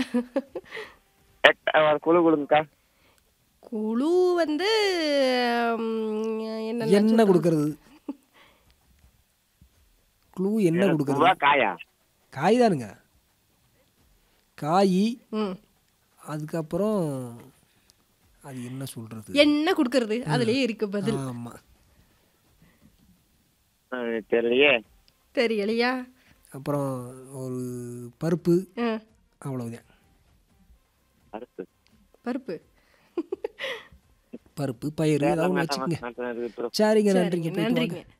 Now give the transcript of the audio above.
ஏக்கா, ஒரு குழு கொடுங்கக்கா குழு வந்து ம், என்ன என்ன கொடுக்கறது க்ளூ என்ன கொடுக்கறது பூவா காயா காய் தானுங்க காய் ம் அதுக்கப்புறம் அது என்ன சொல்றது என்ன கொடுக்கறது அதுலயே இருக்கு பதில் ஆமா அஹ், தெரியலையே தெரியலையா அப்புறம் ஒரு பருப்பு ஆ, அவ்வளவுதான் அறுப்பு பருப்பு பருப்பு பயிறு ஏதாவது ஒன்று வச்சுக்கோங்க மாட்டேன், இருக்கு. சரிங்க நன்றிங்க போயிட்டு வாங்க நன்றிங்க